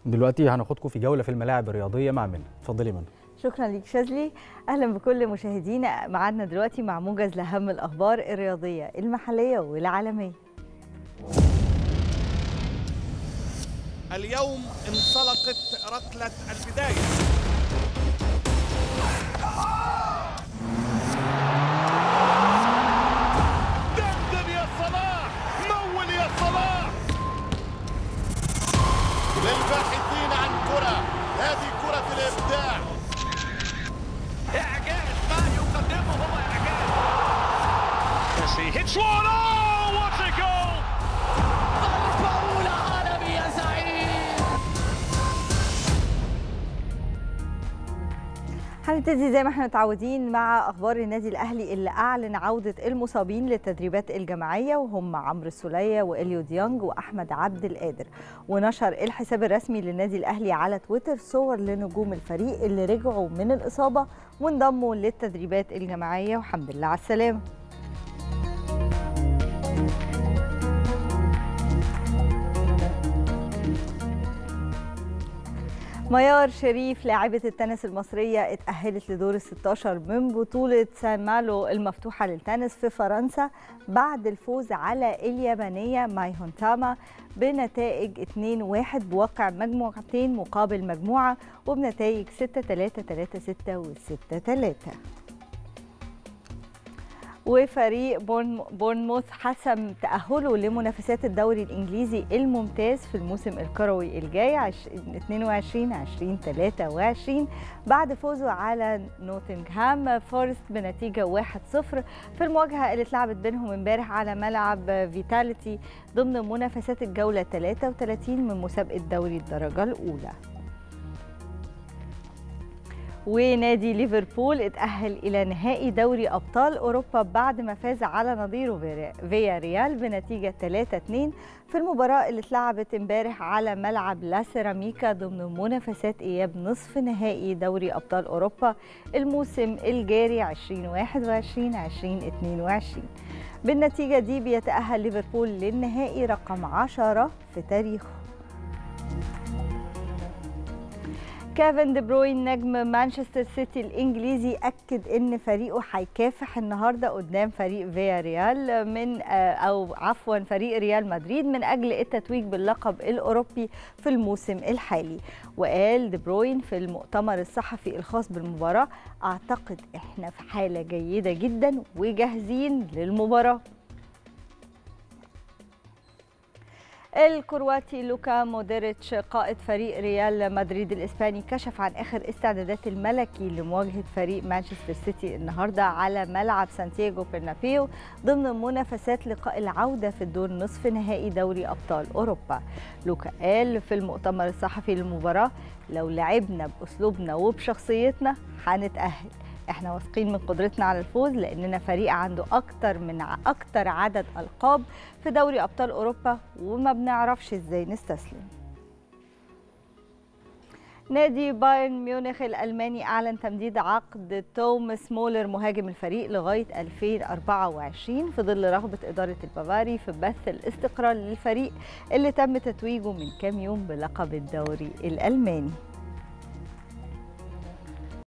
دلوقتي هناخدكم في جوله في الملاعب الرياضيه مع منى اتفضلي منى شكرا ليك شاذلي اهلا بكل مشاهدينا معانا دلوقتي مع موجز لاهم الاخبار الرياضيه المحليه والعالميه اليوم انطلقت ركله البدايه دندن يا صلاح مول يا صلاح للباحثين عن كره هذه كره الابداع اعجاز ما يقدمه هو اعجاز Messi hits one. Oh, what a goal! ضربة أولى عالمي يا زعيم هنبتدي زي ما احنا متعودين مع اخبار النادي الاهلي اللي اعلن عوده المصابين للتدريبات الجماعيه وهم عمرو السوليه واليو ديانج واحمد عبد القادر ونشر الحساب الرسمي للنادي الاهلي على تويتر صور لنجوم الفريق اللي رجعوا من الاصابه وانضموا للتدريبات الجماعيه والحمد لله على السلامه ميار شريف لاعبة التنس المصرية اتأهلت لدور ال 16 من بطولة سان مالو المفتوحة للتنس في فرنسا بعد الفوز على اليابانية ماي هونتاما بنتائج 2-1 بواقع مجموعتين مقابل مجموعة وبنتائج 6-3 3-6 و 6-3 وفريق بورن- بورنموث حسم تأهله لمنافسات الدوري الإنجليزي الممتاز في الموسم الكروي الجاي عش- 22 20 23 بعد فوزه على نوتنغهام فورست بنتيجة 1-0 في المواجهة اللي اتلعبت بينهم امبارح على ملعب فيتاليتي ضمن منافسات الجولة 33 من مسابقة دوري الدرجة الأولى. ونادي ليفربول اتأهل إلى نهائي دوري أبطال أوروبا بعد ما فاز على نظيره فيري- فيا ريال بنتيجة 3-2 في المباراة اللي اتلعبت امبارح على ملعب لا سيراميكا ضمن منافسات إياب نصف نهائي دوري أبطال أوروبا الموسم الجاري 2021-2022 بالنتيجة دي بيتأهل ليفربول للنهائي رقم 10 في تاريخه كيفن دي بروين نجم مانشستر سيتي الانجليزي اكد ان فريقه هيكافح النهارده قدام فريق فيا ريال من آه، او عفوا فريق ريال مدريد من اجل التتويج باللقب الاوروبي في الموسم الحالي وقال دي بروين في المؤتمر الصحفي الخاص بالمباراه اعتقد احنا في حاله جيده جدا وجاهزين للمباراه الكرواتي لوكا مودريتش قائد فريق ريال مدريد الاسباني كشف عن اخر استعدادات الملكي لمواجهه فريق مانشستر سيتي النهارده على ملعب سانتياغو برنابيو ضمن منافسات لقاء العوده في الدور نصف نهائي دوري ابطال اوروبا. لوكا قال في المؤتمر الصحفي للمباراه لو لعبنا باسلوبنا وبشخصيتنا هنتاهل. احنا واثقين من قدرتنا على الفوز لاننا فريق عنده اكتر من ع- اكتر عدد القاب في دوري ابطال اوروبا وما بنعرفش ازاي نستسلم نادي بايرن ميونخ الالماني اعلن تمديد عقد توماس مولر مهاجم الفريق لغايه 2024 في ظل رغبه اداره البافاري في بث الاستقرار للفريق اللي تم تتويجه من كام يوم بلقب الدوري الالماني